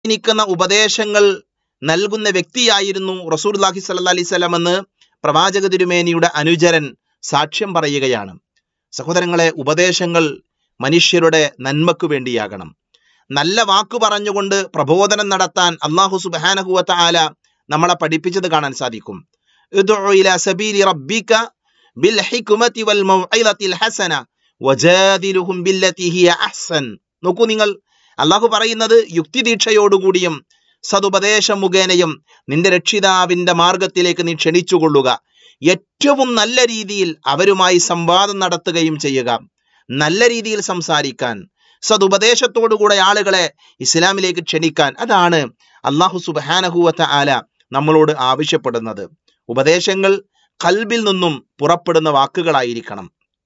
സ്വാധീനിക്കുന്ന ഉപദേശങ്ങൾ നൽകുന്ന വ്യക്തിയായിരുന്നു റസൂർലാഹി സല്ല അലൈഹി സ്വലം എന്ന് പ്രവാചക തിരുമേനിയുടെ അനുചരൻ സാക്ഷ്യം പറയുകയാണ് സഹോദരങ്ങളെ ഉപദേശങ്ങൾ മനുഷ്യരുടെ നന്മയ്ക്കു വേണ്ടിയാകണം നല്ല വാക്കു പറഞ്ഞുകൊണ്ട് പ്രബോധനം നടത്താൻ അള്ളാഹു സുബാനഹുവത്ത ആല നമ്മളെ പഠിപ്പിച്ചത് കാണാൻ സാധിക്കും ഉദ്ഉ ഇലാ സബീലി റബ്ബിക ബിൽ ഹിക്മതി വൽ മൗഇദത്തിൽ ഹസന വജാദിലുഹും ബില്ലതി ഹിയ അഹ്സൻ നോക്കൂ നിങ്ങൾ അള്ളാഹു പറയുന്നത് യുക്തിദീക്ഷയോടുകൂടിയും സതുപദേശം മുഖേനയും നിന്റെ രക്ഷിതാവിന്റെ മാർഗത്തിലേക്ക് നീ ക്ഷണിച്ചുകൊള്ളുക ഏറ്റവും നല്ല രീതിയിൽ അവരുമായി സംവാദം നടത്തുകയും ചെയ്യുക നല്ല രീതിയിൽ സംസാരിക്കാൻ സതുപദേശത്തോടുകൂടെ ആളുകളെ ഇസ്ലാമിലേക്ക് ക്ഷണിക്കാൻ അതാണ് അള്ളാഹു സുബാനഹുവത്ത ആല നമ്മളോട് ആവശ്യപ്പെടുന്നത് ഉപദേശങ്ങൾ കൽബിൽ നിന്നും പുറപ്പെടുന്ന വാക്കുകളായിരിക്കണം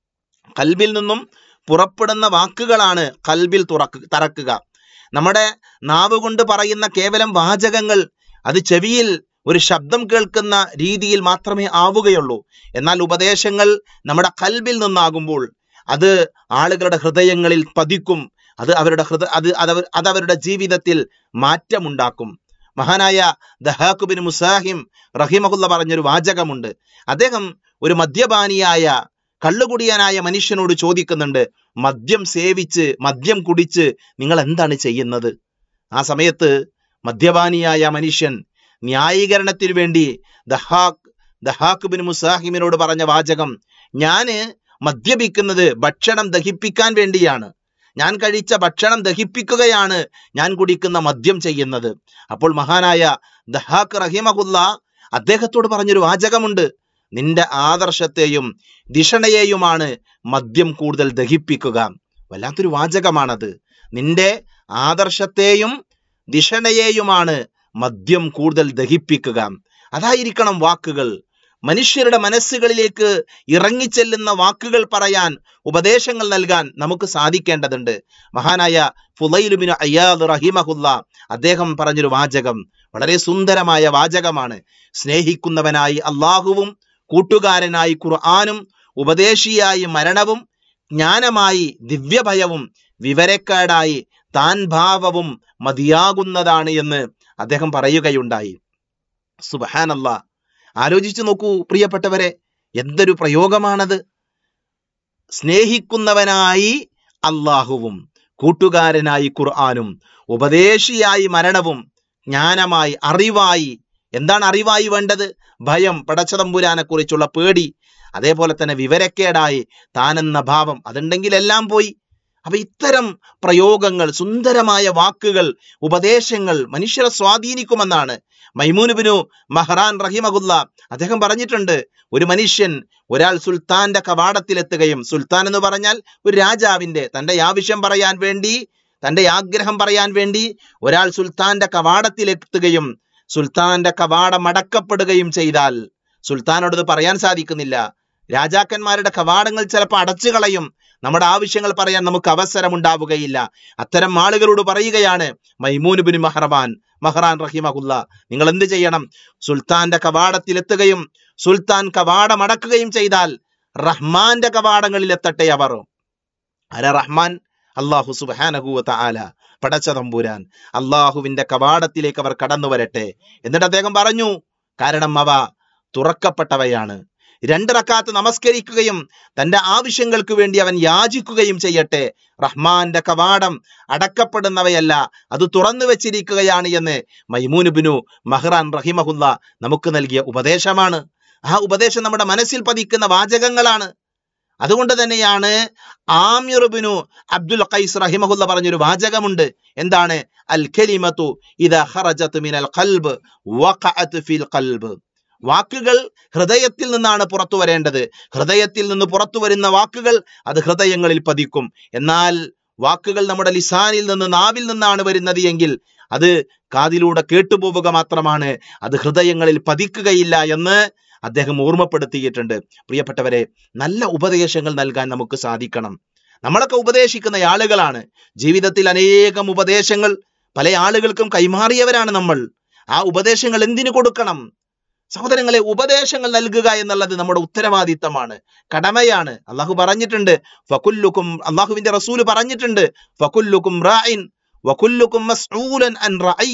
കൽബിൽ നിന്നും പുറപ്പെടുന്ന വാക്കുകളാണ് കൽബിൽ തുറക്ക് തറക്കുക നമ്മുടെ നാവ് കൊണ്ട് പറയുന്ന കേവലം വാചകങ്ങൾ അത് ചെവിയിൽ ഒരു ശബ്ദം കേൾക്കുന്ന രീതിയിൽ മാത്രമേ ആവുകയുള്ളൂ എന്നാൽ ഉപദേശങ്ങൾ നമ്മുടെ കൽബിൽ നിന്നാകുമ്പോൾ അത് ആളുകളുടെ ഹൃദയങ്ങളിൽ പതിക്കും അത് അവരുടെ ഹൃദയ അത് അതവർ അത് അവരുടെ ജീവിതത്തിൽ മാറ്റമുണ്ടാക്കും മഹാനായ ദഹാഖുബിൻ മുസാഹിം റഹിമഹുല്ല പറഞ്ഞൊരു വാചകമുണ്ട് അദ്ദേഹം ഒരു മദ്യപാനിയായ കള്ളുകുടിയനായ മനുഷ്യനോട് ചോദിക്കുന്നുണ്ട് മദ്യം സേവിച്ച് മദ്യം കുടിച്ച് നിങ്ങൾ എന്താണ് ചെയ്യുന്നത് ആ സമയത്ത് മദ്യപാനിയായ മനുഷ്യൻ ന്യായീകരണത്തിന് വേണ്ടി ദഹാഖ് ദഹാഖ് ബിൻ മുസാഹിമിനോട് പറഞ്ഞ വാചകം ഞാന് മദ്യപിക്കുന്നത് ഭക്ഷണം ദഹിപ്പിക്കാൻ വേണ്ടിയാണ് ഞാൻ കഴിച്ച ഭക്ഷണം ദഹിപ്പിക്കുകയാണ് ഞാൻ കുടിക്കുന്ന മദ്യം ചെയ്യുന്നത് അപ്പോൾ മഹാനായ ദഹാഖ് റഹിമഹുല്ല അദ്ദേഹത്തോട് പറഞ്ഞൊരു വാചകമുണ്ട് നിന്റെ ആദർശത്തെയും ദിഷണയെയുമാണ് മദ്യം കൂടുതൽ ദഹിപ്പിക്കുക വല്ലാത്തൊരു വാചകമാണത് നിന്റെ ആദർശത്തെയും ദിഷണയെയുമാണ് മദ്യം കൂടുതൽ ദഹിപ്പിക്കുക അതായിരിക്കണം വാക്കുകൾ മനുഷ്യരുടെ മനസ്സുകളിലേക്ക് ഇറങ്ങിച്ചെല്ലുന്ന വാക്കുകൾ പറയാൻ ഉപദേശങ്ങൾ നൽകാൻ നമുക്ക് സാധിക്കേണ്ടതുണ്ട് മഹാനായ ഫുലൈലുബിൻ അയ്യാദ് റഹിമഹുല്ല അദ്ദേഹം പറഞ്ഞൊരു വാചകം വളരെ സുന്ദരമായ വാചകമാണ് സ്നേഹിക്കുന്നവനായി അള്ളാഹുവും കൂട്ടുകാരനായി ഖുർആാനും ഉപദേശിയായി മരണവും ജ്ഞാനമായി ദിവ്യഭയവും വിവരക്കേടായി താൻ ഭാവവും മതിയാകുന്നതാണ് എന്ന് അദ്ദേഹം പറയുകയുണ്ടായി സുബഹാനല്ല ആലോചിച്ചു നോക്കൂ പ്രിയപ്പെട്ടവരെ എന്തൊരു പ്രയോഗമാണത് സ്നേഹിക്കുന്നവനായി അള്ളാഹുവും കൂട്ടുകാരനായി ഖുർആാനും ഉപദേശിയായി മരണവും ജ്ഞാനമായി അറിവായി എന്താണ് അറിവായി വേണ്ടത് ഭയം പടച്ചതമ്പുരാനെ കുറിച്ചുള്ള പേടി അതേപോലെ തന്നെ വിവരക്കേടായി താനെന്ന ഭാവം അതുണ്ടെങ്കിൽ എല്ലാം പോയി അപ്പൊ ഇത്തരം പ്രയോഗങ്ങൾ സുന്ദരമായ വാക്കുകൾ ഉപദേശങ്ങൾ മനുഷ്യരെ സ്വാധീനിക്കുമെന്നാണ് മൈമൂനുബിനു മഹ്റാൻ റഹിമഹുല്ല അദ്ദേഹം പറഞ്ഞിട്ടുണ്ട് ഒരു മനുഷ്യൻ ഒരാൾ സുൽത്താന്റെ കവാടത്തിലെത്തുകയും സുൽത്താൻ എന്ന് പറഞ്ഞാൽ ഒരു രാജാവിന്റെ തന്റെ ആവശ്യം പറയാൻ വേണ്ടി തന്റെ ആഗ്രഹം പറയാൻ വേണ്ടി ഒരാൾ സുൽത്താന്റെ കവാടത്തിലെത്തുകയും സുൽത്താന്റെ കവാടം അടക്കപ്പെടുകയും ചെയ്താൽ സുൽത്താനോട് ഇത് പറയാൻ സാധിക്കുന്നില്ല രാജാക്കന്മാരുടെ കവാടങ്ങൾ ചിലപ്പോൾ അടച്ചു കളയും നമ്മുടെ ആവശ്യങ്ങൾ പറയാൻ നമുക്ക് അവസരം ഉണ്ടാവുകയില്ല അത്തരം ആളുകളോട് പറയുകയാണ് മൈമൂനുബിൻ മഹ്റബാൻ മഹ്റാൻ റഹിമഹുല്ല നിങ്ങൾ എന്ത് ചെയ്യണം സുൽത്താന്റെ കവാടത്തിലെത്തുകയും സുൽത്താൻ കവാടം അടക്കുകയും ചെയ്താൽ റഹ്മാന്റെ കവാടങ്ങളിൽ എത്തട്ടെ അവർ അര റഹ്മാൻ അള്ളാഹു സുബാനഹുവത്ത ആല പടച്ച തമ്പുരാൻ അള്ളാഹുവിന്റെ കവാടത്തിലേക്ക് അവർ കടന്നു വരട്ടെ എന്നിട്ട് അദ്ദേഹം പറഞ്ഞു കാരണം അവ തുറക്കപ്പെട്ടവയാണ് രണ്ട് റക്കാത്ത് നമസ്കരിക്കുകയും തന്റെ ആവശ്യങ്ങൾക്ക് വേണ്ടി അവൻ യാചിക്കുകയും ചെയ്യട്ടെ റഹ്മാന്റെ കവാടം അടക്കപ്പെടുന്നവയല്ല അത് തുറന്നു വെച്ചിരിക്കുകയാണ് എന്ന് മൈമൂനുബിനു മഹ്റാൻ റഹിമഹുല്ല നമുക്ക് നൽകിയ ഉപദേശമാണ് ആ ഉപദേശം നമ്മുടെ മനസ്സിൽ പതിക്കുന്ന വാചകങ്ങളാണ് അതുകൊണ്ട് തന്നെയാണ് ആമിറുബിനു അബ്ദുൽ ഖൈസ് റഹിമഹുല്ല പറഞ്ഞൊരു വാചകമുണ്ട് എന്താണ് അൽ കലിമത്തു ഇദ ഖറജത് മിനൽ ഖൽബ് വഖഅത് ഫിൽ ഖൽബ് വാക്കുകൾ ഹൃദയത്തിൽ നിന്നാണ് പുറത്തു വരേണ്ടത് ഹൃദയത്തിൽ നിന്ന് പുറത്തു വരുന്ന വാക്കുകൾ അത് ഹൃദയങ്ങളിൽ പതിക്കും എന്നാൽ വാക്കുകൾ നമ്മുടെ ലിസാനിൽ നിന്ന് നാവിൽ നിന്നാണ് വരുന്നത് എങ്കിൽ അത് കാതിലൂടെ കേട്ടുപോവുക മാത്രമാണ് അത് ഹൃദയങ്ങളിൽ പതിക്കുകയില്ല എന്ന് അദ്ദേഹം ഓർമ്മപ്പെടുത്തിയിട്ടുണ്ട് പ്രിയപ്പെട്ടവരെ നല്ല ഉപദേശങ്ങൾ നൽകാൻ നമുക്ക് സാധിക്കണം നമ്മളൊക്കെ ഉപദേശിക്കുന്ന ആളുകളാണ് ജീവിതത്തിൽ അനേകം ഉപദേശങ്ങൾ പല ആളുകൾക്കും കൈമാറിയവരാണ് നമ്മൾ ആ ഉപദേശങ്ങൾ എന്തിനു കൊടുക്കണം സഹോദരങ്ങളെ ഉപദേശങ്ങൾ നൽകുക എന്നുള്ളത് നമ്മുടെ ഉത്തരവാദിത്തമാണ് കടമയാണ് അള്ളാഹു പറഞ്ഞിട്ടുണ്ട് ഫകുല്ലുക്കും അള്ളാഹുവിന്റെ റസൂല് പറഞ്ഞിട്ടുണ്ട് ഫകുല്ലുക്കും റായിൻ വകുല്ലുക്കും മസ്ഊലൻ അൻ